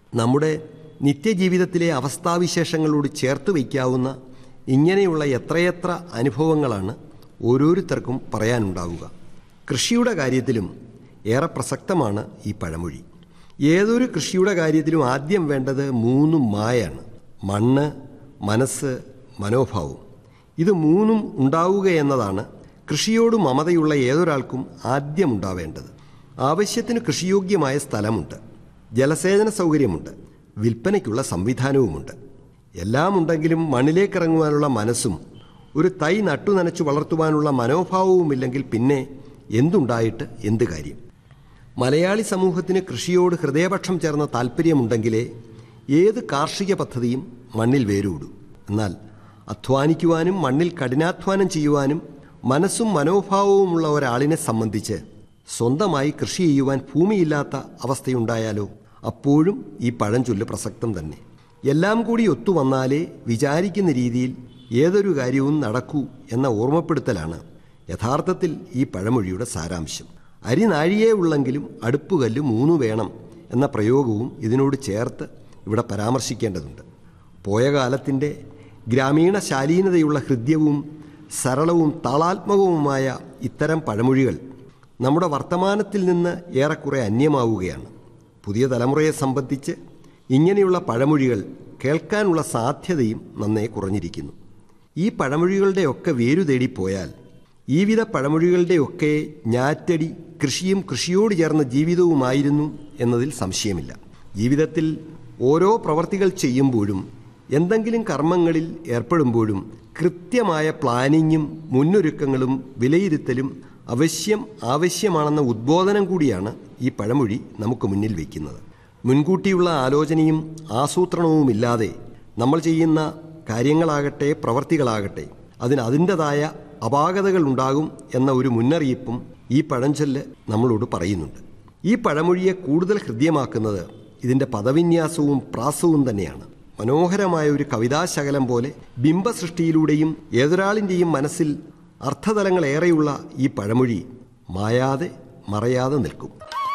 നമ്മുടെ നിത്യജീവിതത്തിലെ അവസ്ഥാവിശേഷങ്ങളോട് ചേർത്ത് വയ്ക്കാവുന്ന ഇങ്ങനെയുള്ള എത്രയെത്ര അനുഭവങ്ങളാണ് ഓരോരുത്തർക്കും പറയാനുണ്ടാവുക കൃഷിയുടെ കാര്യത്തിലും ഏറെ പ്രസക്തമാണ് ഈ പഴമൊഴി ഏതൊരു കൃഷിയുടെ കാര്യത്തിലും ആദ്യം വേണ്ടത് മൂന്നും മായാണ് മണ്ണ് മനസ്സ് മനോഭാവം ഇത് മൂന്നും ഉണ്ടാവുക എന്നതാണ് കൃഷിയോട് മമതയുള്ള ഏതൊരാൾക്കും ആദ്യം ഉണ്ടാവേണ്ടത് ആവശ്യത്തിന് കൃഷിയോഗ്യമായ സ്ഥലമുണ്ട് ജലസേചന സൗകര്യമുണ്ട് വിൽപ്പനയ്ക്കുള്ള സംവിധാനവുമുണ്ട് എല്ലാം ഉണ്ടെങ്കിലും മണ്ണിലേക്കിറങ്ങുവാനുള്ള മനസ്സും ഒരു തൈ നട്ടു നനച്ചു വളർത്തുവാനുള്ള മനോഭാവവുമില്ലെങ്കിൽ പിന്നെ എന്തുണ്ടായിട്ട് എന്ത് കാര്യം മലയാളി സമൂഹത്തിന് കൃഷിയോട് ഹൃദയപക്ഷം ചേർന്ന താല്പര്യമുണ്ടെങ്കിലേ ഏത് കാർഷിക പദ്ധതിയും മണ്ണിൽ വേരൂടൂ എന്നാൽ അധ്വാനിക്കുവാനും മണ്ണിൽ കഠിനാധ്വാനം ചെയ്യുവാനും മനസ്സും മനോഭാവവുമുള്ള ഒരാളിനെ സംബന്ധിച്ച് സ്വന്തമായി കൃഷി ചെയ്യുവാൻ ഭൂമിയില്ലാത്ത അവസ്ഥയുണ്ടായാലോ അപ്പോഴും ഈ പഴഞ്ചൊല്ല് പ്രസക്തം തന്നെ എല്ലാം കൂടി ഒത്തുവന്നാലേ വിചാരിക്കുന്ന രീതിയിൽ ഏതൊരു കാര്യവും നടക്കൂ എന്ന ഓർമ്മപ്പെടുത്തലാണ് യഥാർത്ഥത്തിൽ ഈ പഴമൊഴിയുടെ സാരാംശം അരി നാഴിയേ ഉള്ളെങ്കിലും അടുപ്പുകല്ല് മൂന്ന് വേണം എന്ന പ്രയോഗവും ഇതിനോട് ചേർത്ത് ഇവിടെ പരാമർശിക്കേണ്ടതുണ്ട് പോയ കാലത്തിൻ്റെ ഗ്രാമീണ ശാലീനതയുള്ള ഹൃദ്യവും സരളവും താളാത്മകവുമായ ഇത്തരം പഴമൊഴികൾ നമ്മുടെ വർത്തമാനത്തിൽ നിന്ന് ഏറെക്കുറെ അന്യമാവുകയാണ് പുതിയ തലമുറയെ സംബന്ധിച്ച് ഇങ്ങനെയുള്ള പഴമൊഴികൾ കേൾക്കാനുള്ള സാധ്യതയും നന്നേ കുറഞ്ഞിരിക്കുന്നു ഈ പഴമൊഴികളുടെയൊക്കെ വേരു തേടിപ്പോയാൽ ഈ വിധ പഴമൊഴികളുടെയൊക്കെ ഞാറ്റടി കൃഷിയും കൃഷിയോട് ചേർന്ന ജീവിതവുമായിരുന്നു എന്നതിൽ സംശയമില്ല ജീവിതത്തിൽ ഓരോ പ്രവർത്തികൾ ചെയ്യുമ്പോഴും എന്തെങ്കിലും കർമ്മങ്ങളിൽ ഏർപ്പെടുമ്പോഴും കൃത്യമായ പ്ലാനിങ്ങും മുന്നൊരുക്കങ്ങളും വിലയിരുത്തലും അവശ്യം ആവശ്യമാണെന്ന ഉദ്ബോധനം കൂടിയാണ് ഈ പഴമൊഴി നമുക്ക് മുന്നിൽ വയ്ക്കുന്നത് മുൻകൂട്ടിയുള്ള ആലോചനയും ആസൂത്രണവുമില്ലാതെ നമ്മൾ ചെയ്യുന്ന കാര്യങ്ങളാകട്ടെ പ്രവർത്തികളാകട്ടെ അതിന് അതിൻ്റെതായ അപാകതകൾ ഉണ്ടാകും എന്ന ഒരു മുന്നറിയിപ്പും ഈ പഴഞ്ചൊല്ല് നമ്മളോട് പറയുന്നുണ്ട് ഈ പഴമൊഴിയെ കൂടുതൽ ഹൃദ്യമാക്കുന്നത് ഇതിൻ്റെ പദവിന്യാസവും പ്രാസവും തന്നെയാണ് മനോഹരമായ ഒരു കവിതാശകലം പോലെ ബിംബസൃഷ്ടിയിലൂടെയും ഏതൊരാളിൻ്റെയും മനസ്സിൽ അർത്ഥതലങ്ങളേറെയുള്ള ഈ പഴമൊഴി മായാതെ മറയാതെ നിൽക്കും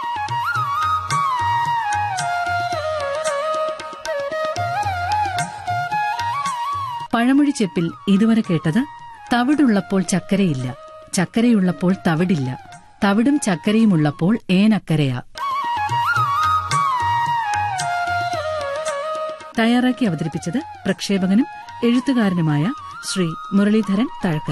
പഴമൊഴി ചെപ്പിൽ ഇതുവരെ കേട്ടത് തവിടുള്ളപ്പോൾ ചക്കരയില്ല ചക്കരയുള്ളപ്പോൾ തവിടില്ല തവിടും ചക്കരയും ഉള്ളപ്പോൾ ഏനക്കരയാ തയ്യാറാക്കി അവതരിപ്പിച്ചത് പ്രക്ഷേപകനും എഴുത്തുകാരനുമായ ശ്രീ മുരളീധരൻ തഴക്കര